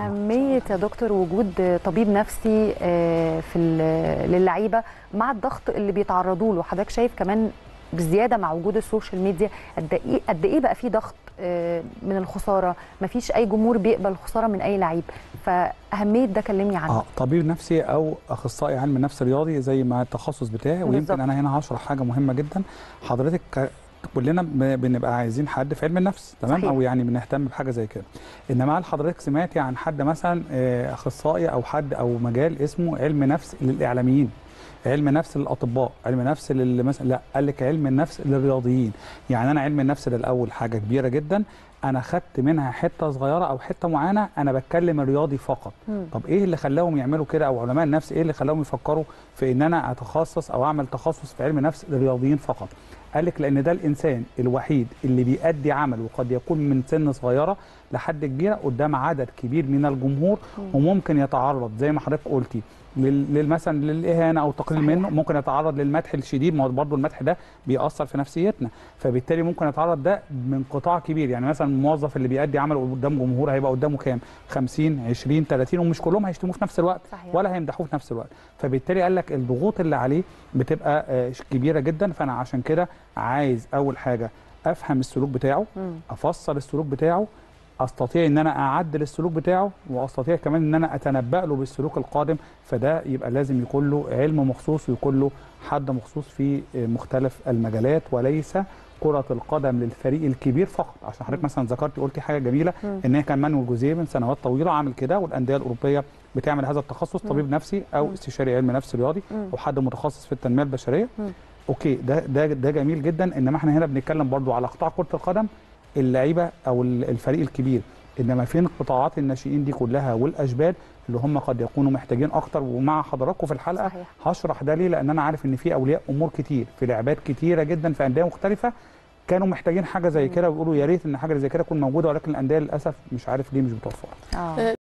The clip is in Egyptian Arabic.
اهميه يا دكتور وجود طبيب نفسي آه، في ال- للعيبه مع الضغط اللي بيتعرضوا له حضرتك شايف كمان بزياده مع وجود السوشيال ميديا قد ايه قد ايه بقى في ضغط آه، من الخساره مفيش اي جمهور بيقبل الخساره من اي لعيب فاهميه ده كلمني عنه اه طبيب نفسي او اخصائي علم نفس رياضي زي ما التخصص بتاعي بالظبط. ويمكن انا هنا هشرح حاجه مهمه جدا حضرتك ك- كلنا ب- بنبقى عايزين حد في علم النفس تمام صحيح. او يعني بنهتم بحاجه زي كده انما هل حضرتك سمعتي عن حد مثلا آه، اخصائي او حد او مجال اسمه علم نفس للاعلاميين علم نفس للاطباء علم نفس لل مثلا لا قال لك علم النفس للرياضيين يعني انا علم النفس ده الاول حاجه كبيره جدا انا خدت منها حته صغيره او حته معينه انا بتكلم الرياضي فقط مم. طب ايه اللي خلاهم يعملوا كده او علماء النفس ايه اللي خلاهم يفكروا في ان انا اتخصص او اعمل تخصص في علم نفس للرياضيين فقط قال لك لان ده الانسان الوحيد اللي بيأدي عمل وقد يكون من سن صغيره لحد كبيره قدام عدد كبير من الجمهور وممكن يتعرض زي ما حضرتك قلتي لل- لل- مثلا للاهانه او التقليل صحيح. منه ممكن يتعرض للمدح الشديد ما هو برضه المدح ده بيأثر في نفسيتنا فبالتالي ممكن يتعرض ده من قطاع كبير يعني مثلا الموظف اللي بيأدي عمل قدام جمهور هيبقى قدامه كام 50 20 30 ومش كلهم هيشتموه في نفس الوقت صحيح. ولا هيمدحوه في نفس الوقت فبالتالي قال لك الضغوط اللي عليه بتبقى آه، كبيره جدا فانا عشان كده عايز اول حاجه افهم السلوك بتاعه مم. افسر السلوك بتاعه استطيع ان انا اعدل السلوك بتاعه واستطيع كمان ان انا اتنبأ له بالسلوك القادم فده يبقى لازم يكون له علم مخصوص ويكون له حد مخصوص في مختلف المجالات وليس كرة القدم للفريق الكبير فقط عشان حضرتك مثلا ذكرتي قلتي حاجة جميلة مم. ان هي كان مانويل جوزيه من سنوات طويلة عامل كده والاندية الأوروبية بتعمل هذا التخصص طبيب نفسي او مم. استشاري علم نفس رياضي مم. او حد متخصص في التنمية البشرية مم. اوكي ده ده ده جميل جدا انما احنا هنا بنتكلم برضو على قطاع كرة القدم اللعيبه او ال- الفريق الكبير انما فين قطاعات الناشئين دي كلها والاشبال اللي هم قد يكونوا محتاجين اكتر ومع حضراتكم في الحلقه صحيح. هشرح ده ليه لان انا عارف ان في اولياء امور كتير في لعبات كتيره جدا في انديه مختلفه كانوا محتاجين حاجه زي كده ويقولوا يا ريت ان حاجه زي كده تكون موجوده ولكن الانديه للاسف مش عارف ليه مش بتوفرها اه